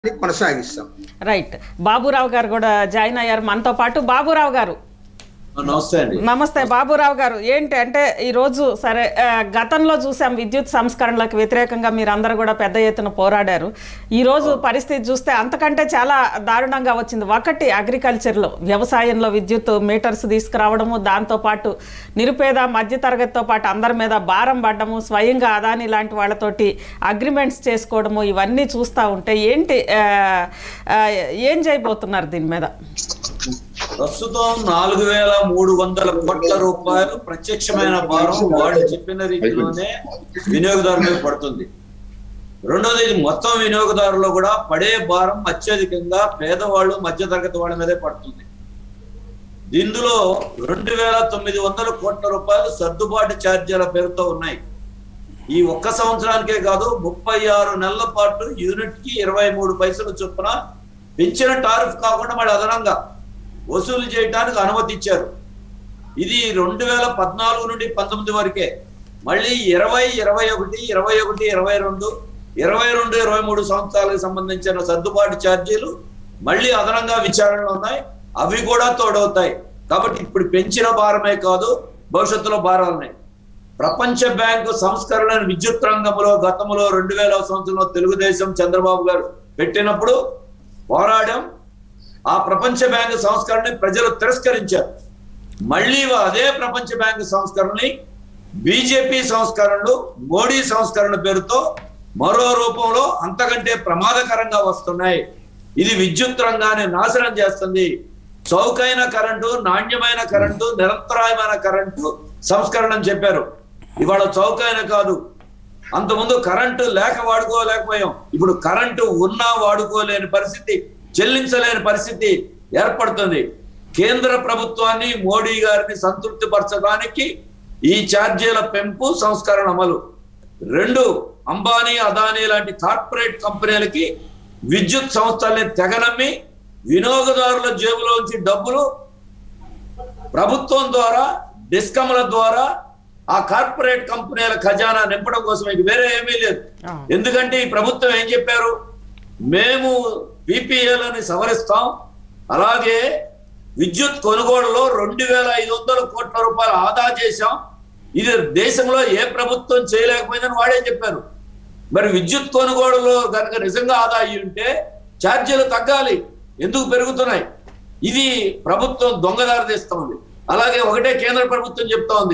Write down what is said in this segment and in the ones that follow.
కొనసాగిస్తాం రైట్ బాబురావు గారు కూడా జాయిన్ అయ్యారు మనతో పాటు బాబురావు గారు నమస్తే అండి నమస్తే బాబురావు గారు ఏంటి అంటే ఈరోజు సరే ఆ, గతంలో చూసాం విద్యుత్ సంస్కరణలకు వ్యతిరేకంగా మీరందరూ కూడా పెద్ద ఎత్తున పోరాడారు ఈరోజు పరిస్థితి చూస్తే అంతకంటే చాలా దారుణంగా వచ్చింది ఒకటి అగ్రికల్చర్లో వ్యవసాయంలో విద్యుత్ మీటర్స్ తీసుకురావడము దాంతోపాటు నిరుపేద మధ్యతరగతితో పాటు అందరి మీద భారం పడ్డము స్వయంగా అదాని లాంటి వాళ్ళతోటి అగ్రిమెంట్స్ చేసుకోవడము ఇవన్నీ చూస్తూ ఉంటే ఏంటి ఆ, ఆ, ఏం చేయబోతున్నారు దీని మీద ప్రస్తుతం నాలుగు వేల మూడు వందల కోట్ల రూపాయలు ప్రత్యక్షమైన భారం వాళ్ళు చెప్పిన రీతిలోనే వినియోగదారు మీద పడుతుంది రెండోది ఇది మొత్తం వినియోగదారులో కూడా పడే భారం అత్యధికంగా పేదవాళ్ళు మధ్యతరగతి వాళ్ళ మీదే పడుతుంది ఇందులో రెండు వేల తొమ్మిది వందల కోట్ల రూపాయలు సర్దుబాటు ఛార్జీల పేరుతో ఉన్నాయి ఈ ఒక్క సంవత్సరానికే కాదు ముప్పై ఆరు నెలల పాటు యూనిట్ కి ఇరవై మూడు పైసలు చొప్పున పెంచిన టారిఫ్ కాకుండా మళ్ళీ అదనంగా వసూలు చేయడానికి అనుమతి ఇచ్చారు ఇది రెండు వేల పద్నాలుగు నుండి పంతొమ్మిది వరకే మళ్ళీ ఇరవై ఇరవై ఒకటి ఇరవై ఒకటి ఇరవై రెండు ఇరవై రెండు ఇరవై మూడు సంవత్సరాలకు సంబంధించిన సర్దుబాటు ఛార్జీలు మళ్ళీ అదనంగా విచారణలు ఉన్నాయి అవి కూడా తోడవుతాయి కాబట్టి ఇప్పుడు పెంచిన భారమే కాదు భవిష్యత్తులో భారాలు ఉన్నాయి ప్రపంచ బ్యాంకు సంస్కరణ విద్యుత్ రంగంలో గతంలో రెండు వేల సంవత్సరంలో తెలుగుదేశం చంద్రబాబు గారు పెట్టినప్పుడు పోరాడాం ఆ ప్రపంచ బ్యాంకు సంస్కరణని ప్రజలు తిరస్కరించారు మళ్ళీ అదే ప్రపంచ బ్యాంకు సంస్కరణని బీజేపీ సంస్కరణలు మోడీ సంస్కరణ పేరుతో మరో రూపంలో అంతకంటే ప్రమాదకరంగా వస్తున్నాయి ఇది విద్యుత్ రంగాన్ని నాశనం చేస్తుంది చౌకైన కరెంటు నాణ్యమైన కరెంటు నిరంతరాయమైన కరెంటు సంస్కరణ అని చెప్పారు ఇవాళ చౌకైన కాదు అంతకుముందు కరెంటు లేక వాడుకోలేకపోయాం ఇప్పుడు కరెంటు ఉన్నా వాడుకోలేని పరిస్థితి చెల్లించలేని పరిస్థితి ఏర్పడుతుంది కేంద్ర ప్రభుత్వాన్ని మోడీ గారిని సంతృప్తి పరచడానికి ఈ ఛార్జీల పెంపు సంస్కరణ అమలు రెండు అంబానీ అదానీ లాంటి కార్పొరేట్ కంపెనీలకి విద్యుత్ సంస్థల్ని తెగనమ్మి వినియోగదారుల జేబులోంచి డబ్బులు ప్రభుత్వం ద్వారా డిస్కమ్ల ద్వారా ఆ కార్పొరేట్ కంపెనీల ఖజానా నింపడం కోసం ఇది వేరే ఏమీ లేదు ఆ. ఎందుకంటే ఈ ప్రభుత్వం ఏం చెప్పారు మేము పిపిఏలని సవరిస్తాం అలాగే విద్యుత్ కొనుగోలులో రెండు వేల ఐదు వందల కోట్ల రూపాయలు ఆదా చేశాం ఇది దేశంలో ఏ ప్రభుత్వం చేయలేకపోయిందని వాడే చెప్పారు మరి విద్యుత్ కొనుగోలులో కనుక నిజంగా ఆదా అయ్యి ఉంటే ఛార్జీలు తగ్గాలి ఎందుకు పెరుగుతున్నాయి ఇది ప్రభుత్వం దొంగదారి తీస్తోంది అలాగే ఒకటే కేంద్ర ప్రభుత్వం చెప్తా ఉంది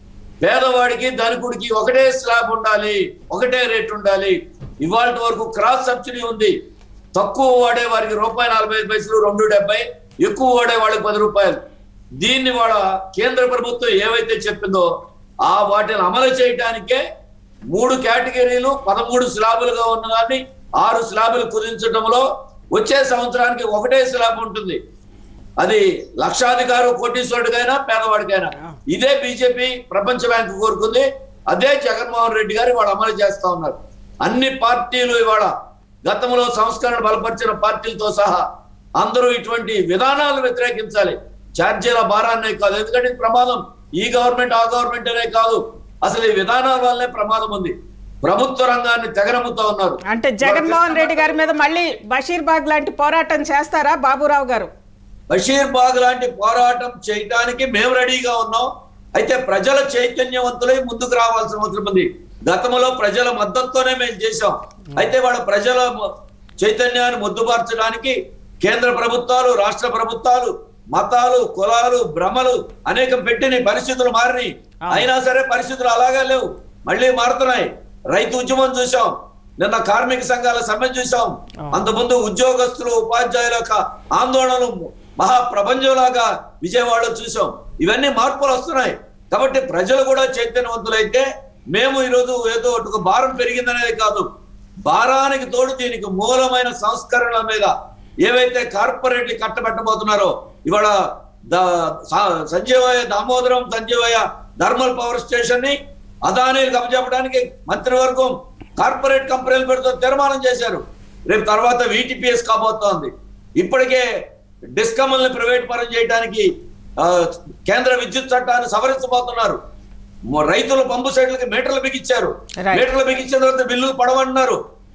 పేదవాడికి ధనికుడికి ఒకటే స్లాబ్ ఉండాలి ఒకటే రేట్ ఉండాలి ఇవాళ వరకు క్రాస్ సబ్సిడీ ఉంది తక్కువ వాడే వారికి రూపాయి నలభై ఐదు పైసలు రెండు డెబ్బై ఎక్కువ వాడే వాళ్ళకి పది రూపాయలు దీన్ని వాళ్ళ కేంద్ర ప్రభుత్వం ఏవైతే చెప్పిందో ఆ వాటిని అమలు చేయడానికే మూడు కేటగిరీలు పదమూడు స్లాబులుగా ఉన్నదాన్ని ఆరు స్లాబులు కుదించడంలో వచ్చే సంవత్సరానికి ఒకటే స్లాబ్ ఉంటుంది అది లక్షాధికారు కోటీశ్వరుడికైనా పేదవాడికైనా ఇదే బీజేపీ ప్రపంచ బ్యాంకు కోరుకుంది అదే జగన్మోహన్ రెడ్డి గారు వాళ్ళు అమలు చేస్తా ఉన్నారు అన్ని పార్టీలు ఇవాళ గతంలో సంస్కరణ బలపరిచిన పార్టీలతో సహా అందరూ ఇటువంటి విధానాలను వ్యతిరేకించాలి ఛార్జీల భారాన్నే కాదు ఎందుకంటే ఇది ప్రమాదం ఈ గవర్నమెంట్ ఆ గవర్నమెంట్ అనే కాదు అసలు ఈ విధానాల వల్లనే ప్రమాదం ఉంది ప్రభుత్వ రంగాన్ని తెగనమ్ముతా ఉన్నారు అంటే జగన్మోహన్ రెడ్డి గారి మీద మళ్ళీ బషీర్బాగ్ లాంటి పోరాటం చేస్తారా బాబురావు గారు బషీర్ బాగ్ లాంటి పోరాటం చేయటానికి మేము రెడీగా ఉన్నాం అయితే ప్రజల చైతన్యవంతులై ముందుకు రావాల్సిన అవసరం ఉంది గతంలో ప్రజల మద్దతుతోనే మేము చేశాం అయితే వాళ్ళ ప్రజల మ- చైతన్యాన్ని ముద్దుపరచడానికి కేంద్ర ప్రభుత్వాలు రాష్ట్ర ప్రభుత్వాలు మతాలు కులాలు భ్రమలు అనేకం పెట్టిన పరిస్థితులు మారినాయి అయినా సరే పరిస్థితులు అలాగే లేవు మళ్ళీ మారుతున్నాయి రైతు ఉద్యమం చూసాం నిన్న కార్మిక సంఘాల సమ్మె చూసాం అంతకుముందు ఉద్యోగస్తులు ఉపాధ్యాయుల యొక్క ఆందోళనలు మహా ప్రపంచంలాగా విజయవాడలో చూసాం ఇవన్నీ మార్పులు వస్తున్నాయి కాబట్టి ప్రజలు కూడా చైతన్యవంతులైతే మేము ఈరోజు ఏదో ఒక భారం పెరిగిందనేది కాదు భారానికి తోడు దీనికి మూలమైన సంస్కరణల మీద ఏవైతే కార్పొరేట్లు కట్టబెట్టబోతున్నారో ఇవాళ ద- స- Sanjeevaiah Damodaram Sanjeevaiah thermal power station ని అదానీలు కప్పచెప్పడానికి మంత్రివర్గం కార్పొరేట్ కంపెనీలు పెడుతూ తీర్మానం చేశారు రేపు తర్వాత వీటిపిఎస్ కాబోతోంది ఇప్పటికే డిస్కమ్ల్ని ప్రైవేట్ పరం చేయడానికి ఆ, కేంద్ర విద్యుత్ చట్టాన్ని సవరించబోతున్నారు మొ- రైతుల పంపు సెట్లకి మీటర్లు బిగించారు Right. మీటర్లు బిగించిన తర్వాత బిల్లులు పడవన్నారు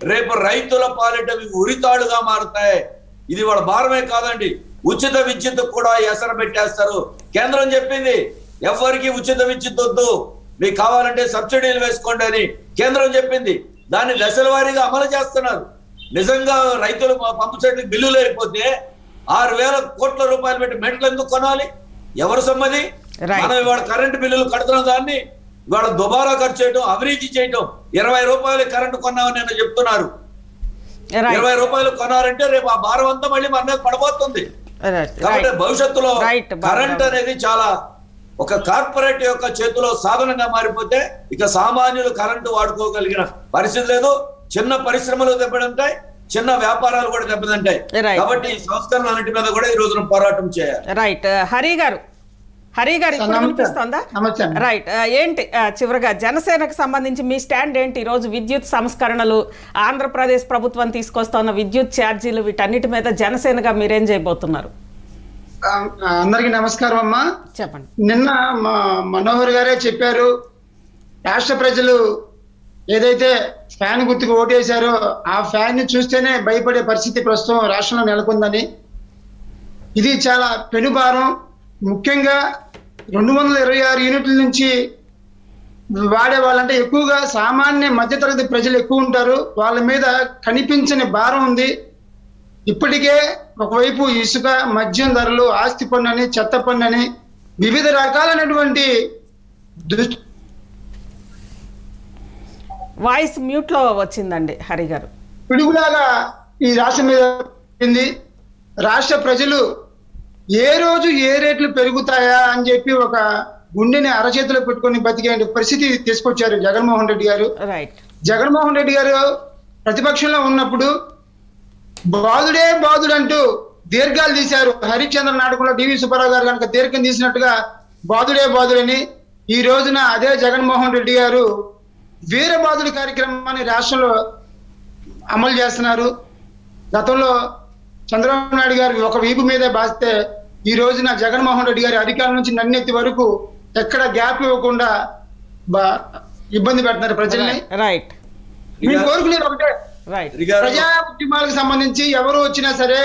రేపు రైతుల పాలిట ఇవి ఉరితాడుగా మారుతాయి ఇది వాళ్ళ భారమే కాదండి ఉచిత విద్యుత్ కూడా ఎసరు పెట్టేస్తారు కేంద్రం చెప్పింది ఎవరికి ఉచిత విద్యుత్ వద్దు మీకు కావాలంటే సబ్సిడీలు వేసుకోండి అని కేంద్రం చెప్పింది దాన్ని దశల వారీగా అమలు చేస్తున్నారు నిజంగా రైతులు ప- పంపు చెట్లకు బిల్లులు అయిపోతే ఆరు వేల కోట్ల రూపాయలు పెట్టి మెట్లు ఎందుకు కొనాలి ఎవరు సమ్మది Right. మనం ఇవాళ కరెంటు బిల్లులు కడుతున్న దాన్ని ఇవాళ దుబారా ఖర్చు చేయడం అవినీతి చేయడం ఇరవై రూపాయలు కరెంటు కొన్నామని నేను చెప్తున్నారు రైట్ ఇరవై రూపాయలు కొన్నారంటే రేపు ఆ భారం అంతా మళ్ళీ మన మీద పడబోతుంది రైట్ కాబట్టి రైట్ భవిష్యత్తులో Right, బాగా కరెంట్ అనేది చాలా ఒక కార్పొరేట్ యొక్క చేతిలో సాధనంగా మారిపోతే ఇక సామాన్యులు కరెంటు వాడుకోగలిగిన పరిస్థితి లేదు చిన్న పరిశ్రమలు దెబ్బతింటాయి చిన్న వ్యాపారాలు కూడా దెబ్బతింటాయి Right. కాబట్టి ఈ సంస్కరణ అన్నిటి మీద కూడా ఈ రోజున పోరాటం చేయాలి రైట్ హరి గారు హరి గారు ఇప్పుడు నమస్తే. వినిపిస్తోందా నమస్తే అండి. రైట్ ఆ, ఏంటి ఆ, చివరగా జనసేనకు సంబంధించి మీ స్టాండ్ ఏంటి ఈరోజు విద్యుత్ సంస్కరణలు ఆంధ్రప్రదేశ్ ప్రభుత్వం తీసుకొస్తున్న విద్యుత్ ఛార్జీలు వీటన్నిటి మీద జనసేనగా మీరేం చేయబోతున్నారు ఆ, అందరికీ నమస్కారం అమ్మా చెప్పండి నిన్న మా మనోహర్ గారే చెప్పారు రాష్ట్ర ప్రజలు ఏదైతే ఫ్యాన్ గుర్తుకు ఓటేశారో ఆ ఫ్యాన్ ని చూస్తేనే భయపడే పరిస్థితి ప్రస్తుతం రాష్ట్రంలో నెలకొందని ఇది చాలా పెనుభారం ముఖ్యంగా రెండు వందల ఇరవై ఆరు యూనిట్ల నుంచి వాడే వాళ్ళంటే ఎక్కువగా సామాన్య మధ్యతరగతి ప్రజలు ఎక్కువ ఉంటారు వాళ్ళ మీద కనిపించని భారం ఉంది ఇప్పటికే ఒకవైపు ఇసుక మద్యం ధరలు ఆస్తి పన్ను అని చెత్త పన్ను అని వివిధ రకాలైనటువంటి దుష్ట వాయిస్ మ్యూట్లో వచ్చిందండి హరి గారు పిడుగులాగా ఈ రాష్ట్రం మీద పడింది రాష్ట్ర ప్రజలు ఏ రోజు ఏ రేట్లు పెరుగుతాయా అని చెప్పి ఒక గుండెని అరచేతిలో పెట్టుకొని బతికే పరిస్థితి తీసుకొచ్చారు జగన్మోహన్ రెడ్డి గారు రైట్ జగన్మోహన్ రెడ్డి గారు ప్రతిపక్షంలో ఉన్నప్పుడు బాధుడే బాధుడు అంటూ దీర్ఘాలు తీశారు హరిశ్చంద్ర నాటకంలో డివి సుబ్బారావు గారు కనుక దీర్ఘం తీసినట్టుగా బాధుడే బాధుడని ఈ రోజున అదే జగన్మోహన్ రెడ్డి గారు వీరబాధుడి కార్యక్రమాన్ని రాష్ట్రంలో అమలు చేస్తున్నారు గతంలో చంద్రబాబు నాయుడు గారు ఒక వీపు మీదే బాస్తే ఈ రోజున జగన్మోహన్ రెడ్డి గారి అధికారం నుంచి నన్నెత్తి వరకు ఎక్కడ గ్యాప్ ఇవ్వకుండా బా- ఇబ్బంది పెడుతున్నారు ప్రజల్ని రైట్ మేము కోరుకునేది ఒకటే రైట్ శ్రీగారు, ప్రజా ఉద్యమాలకు సంబంధించి ఎవరు వచ్చినా సరే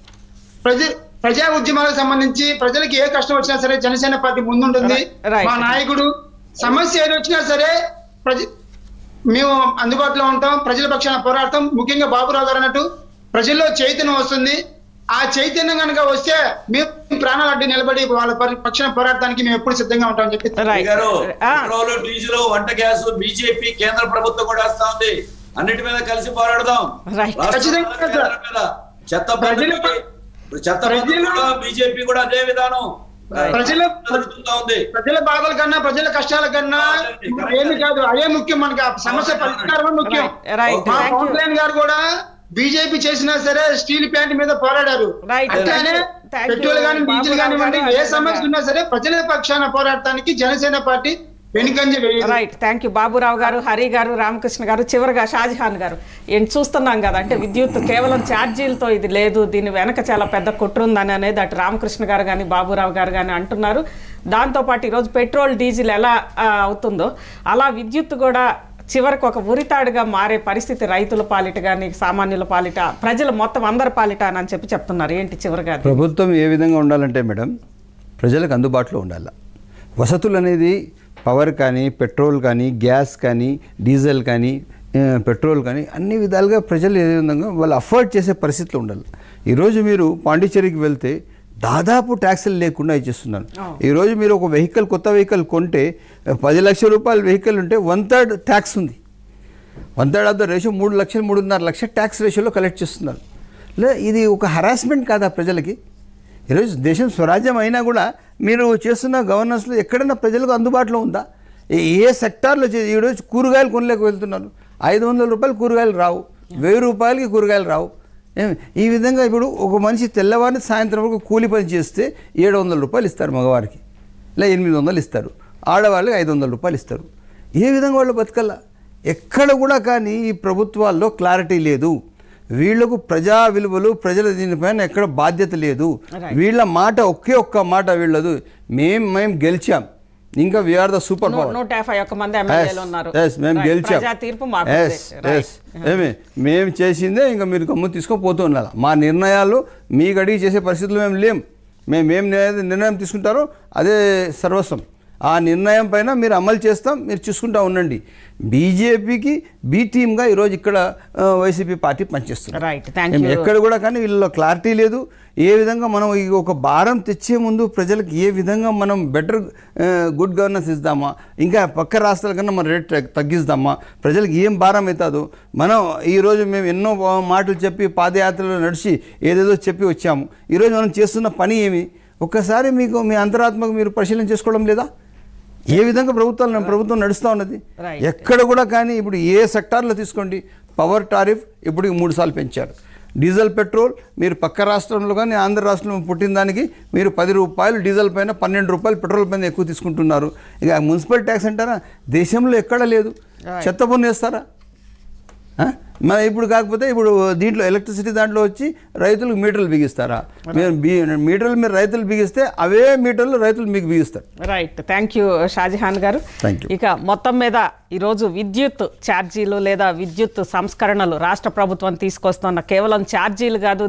ప్రజ ప్రజా ఉద్యమాలకు సంబంధించి ప్రజలకు ఏ కష్టం వచ్చినా సరే జనసేన పార్టీ ముందుంటుంది Right. మా నాయకుడు సమస్య ఏది వచ్చినా సరే ప్రజ మేము అందుబాటులో ఉంటాం ప్రజల పక్షాన పోరాడతాం ముఖ్యంగా బాబురావు గారు అన్నట్టు ప్రజల్లో చైతన్యం వస్తుంది ఆ చైతన్యం కనుక వస్తే మేము ప్రాణాలు అడ్డు నిలబడి వాళ్ళ పరి- పక్షాన పోరాడటానికి మేము ఎప్పుడు సిద్ధంగా ఉంటామని చెప్పి రైట్ గారు ఆ, పెట్రోల్ డీజిల్ వంట గ్యాస్ బీజేపీ కేంద్ర ప్రభుత్వం కూడా వస్తా ఉంది అన్నిటి మీద కలిసి పోరాడదాం Right. రాష్ట్ర ఖచ్చితంగా కేంద్రం సార్. మీద చెత్త ప్రజలు- పన్నుకి- ఇప్పుడు చెత్త పన్ను ప్రజలు- కూడా బీజేపీ కూడా అదే విధానం ప్రజలు- జరుగుతుందా ఉంది ప్రజల బాధల కన్నా ప్రజల కష్టాల కన్నా ఏమి కాదు అదే ముఖ్యం మనకి ఆ సమస్య పరిష్కారమే ముఖ్యం రైట్ రైట్ మా థ్యాంక్ పవన్ యూ కళ్యాణ్ గారు కూడా బీజేపీ చేసినా సరే స్టీల్ ప్లాంట్ మీద పోరాడారు Right. అట్లానే Thank you. Thank you. Petrol కానీ డీజిల్ బాబురావు కానివ్వండి గారు ఏ అదేవిధంగా- సమస్య ఉన్నా సరే ప్రజల పక్షాన పోరాడటానికి జనసేన పార్టీ వెనుకంజ వేయదు రైట్ థ్యాంక్ యూ బాబురావు గారు హరి గారు రామకృష్ణ గారు చివరిగా షాజహాన్ గారు ఏం చూస్తున్నాం కదా అంటే విద్యుత్ కేవలం ఛార్జీలతో ఇది లేదు దీని వెనక చాలా పెద్ద కుట్ర ఉందని అనేది అటు రామకృష్ణ గారు కానీ బాబురావు గారు కానీ అంటున్నారు దాంతోపాటు ఈరోజు పెట్రోల్ డీజిల్ ఎలా ఆ, అవుతుందో అలా విద్యుత్ కూడా చివరికి ఒక ఉరితాడుగా మారే పరిస్థితి రైతుల పాలిట కానీ సామాన్యుల పాలిట ప్రజలు మొత్తం అందరి పాలిట అని చెప్పి చెప్తున్నారు ఏంటి చివరిగా అది? ప్రభుత్వం ఏ విధంగా ఉండాలంటే మేడం ప్రజలకు అందుబాటులో ఉండాలి వసతులు అనేది పవర్ కానీ పెట్రోల్ కానీ గ్యాస్ కానీ డీజిల్ కానీ ఆ, పెట్రోల్ కానీ అన్ని విధాలుగా ప్రజలు ఏ విధంగా వాళ్ళు అఫోర్డ్ చేసే పరిస్థితిలో ఉండాలి ఈరోజు మీరు పాండిచ్చేరికి వెళ్తే దాదాపు ట్యాక్సులు లేకుండా ఇచ్చేస్తున్నారు ఈరోజు మీరు ఒక వెహికల్ కొత్త వెహికల్ కొంటే పది లక్షల రూపాయల వెహికల్ ఉంటే వన్ థర్డ్ ట్యాక్స్ ఉంది one third of the ratio మూడు లక్షలు మూడున్నర లక్షల ట్యాక్స్ రేషియోలో కలెక్ట్ చేస్తున్నారు లే ఇది ఒక హరాస్మెంట్ కాదా ప్రజలకి ఈరోజు దేశం స్వరాజ్యం అయినా కూడా మీరు చేస్తున్న గవర్నెన్స్లో ఎక్కడైనా ప్రజలకు అందుబాటులో ఉందా ఏ- ఏ సెక్టార్లో చే- ఈరోజు కూరగాయలు కొనలేక వెళ్తున్నారు ఐదు వందల రూపాయలు కూరగాయలు రావు వెయ్యి రూపాయలకి కూరగాయలు రావు ఏమి ఈ విధంగా ఇప్పుడు ఒక మనిషి తెల్లవారిని సాయంత్రం వరకు కూలి పని చేస్తే ఏడు వందల రూపాయలు ఇస్తారు మగవారికి లేదా ఎనిమిది వందలు ఇస్తారు ఆడవాళ్ళకి ఐదు వందల రూపాయలు ఇస్తారు ఏ విధంగా వాళ్ళు బతకల్లా ఎక్కడ కూడా కానీ ఈ ప్రభుత్వాల్లో క్లారిటీ లేదు వీళ్లకు ప్రజా విలువలు ప్రజల దీనిపైన ఎక్కడ బాధ్యత లేదు Right. వీళ్ళ మాట ఒకే ఒక్క మాట వీళ్ళదు మేం మేము గెలిచాం ఇంకా వీఆర్ ద సూపర్ నూ- పవర్ నూట యాభై ఒక్క మంది ఎమ్మెల్యేలు ఉన్నారు మేము Right. గెలిచాం ప్రజా తీర్పు మాకు Yes, ఉంది. yes. Right. ఏమి మేము చేసిందే ఇంకా మీరు గమ్ము తీసుకొని పోతూ ఉండాలి మా నిర్ణయాలు మీకు అడిగి చేసే పరిస్థితులు మేము లేం మేము ఏం నిర్ణయం- నిర్ణయం తీసుకుంటారో అదే సర్వస్వం ఆ నిర్ణయం పైన మీరు అమలు చేస్తాం మీరు చూసుకుంటా ఉండండి బీజేపీకి బీ టీమ్గా ఈరోజు ఇక్కడ ఆ, వైసీపీ పార్టీ పనిచేస్తుంది రైట్ థ్యాంక్ మేము యూ ఎక్కడ కూడా కానీ వీళ్ళలో క్లారిటీ లేదు ఏ విధంగా మనం ఈ ఒక భారం తెచ్చే ముందు ప్రజలకు ఏ విధంగా మనం బెటర్ గుడ్ గవర్నెన్స్ ఇద్దామా ఇంకా పక్క రాష్ట్రాల కన్నా మన రేట్ తగ్- తగ్గిస్తామా ప్రజలకు ఏం భారం అవుతుందో మనం ఈరోజు మేము ఎన్నో మాటలు చెప్పి పాదయాత్రలు నడిచి ఏదేదో చెప్పి వచ్చాము ఈరోజు మనం చేస్తున్న పని ఏమి ఒక్కసారి మీకు మీ అంతరాత్మకు మీరు పరిశీలన చేసుకోవడం లేదా ఏ విధంగా ప్రభుత్వాలు ప్రభుత్వం నడుస్తూ ఉన్నది Right. ఎక్కడ కూడా కానీ ఇప్పుడు ఏ సెక్టార్లో తీసుకోండి పవర్ టారిఫ్ ఇప్పుడు మూడు సార్లు పెంచారు డీజిల్ పెట్రోల్ మీరు పక్క రాష్ట్రంలో కానీ ఆంధ్ర రాష్ట్రంలో పుట్టిన దానికి మీరు పది రూపాయలు డీజిల్ పైన పన్నెండు రూపాయలు పెట్రోల్ పైన ఎక్కువ తీసుకుంటున్నారు ఇక మున్సిపల్ ట్యాక్స్ అంటారా దేశంలో ఎక్కడ లేదు చెత్త పన్ను వేస్తారా ఆ? మరి ఇప్పుడు కాకపోతే ఇప్పుడు దీంట్లో ఎలక్ట్రిసిటీ దాంట్లో వచ్చి రైతులకు మీటర్లు బిగిస్తారా మీరు బీ- మీటర్లు మీరు రైతులు బిగిస్తే అవే మీటర్లు రైతులు మీకు బిగిస్తారు రైట్ థ్యాంక్ యూ షాజహాన్ గారు Thank you. ఇక మొత్తం మీద ఈరోజు విద్యుత్ ఛార్జీలు లేదా విద్యుత్ సంస్కరణలు రాష్ట్ర ప్రభుత్వం తీసుకొస్తున్న కేవలం ఛార్జీలు కాదు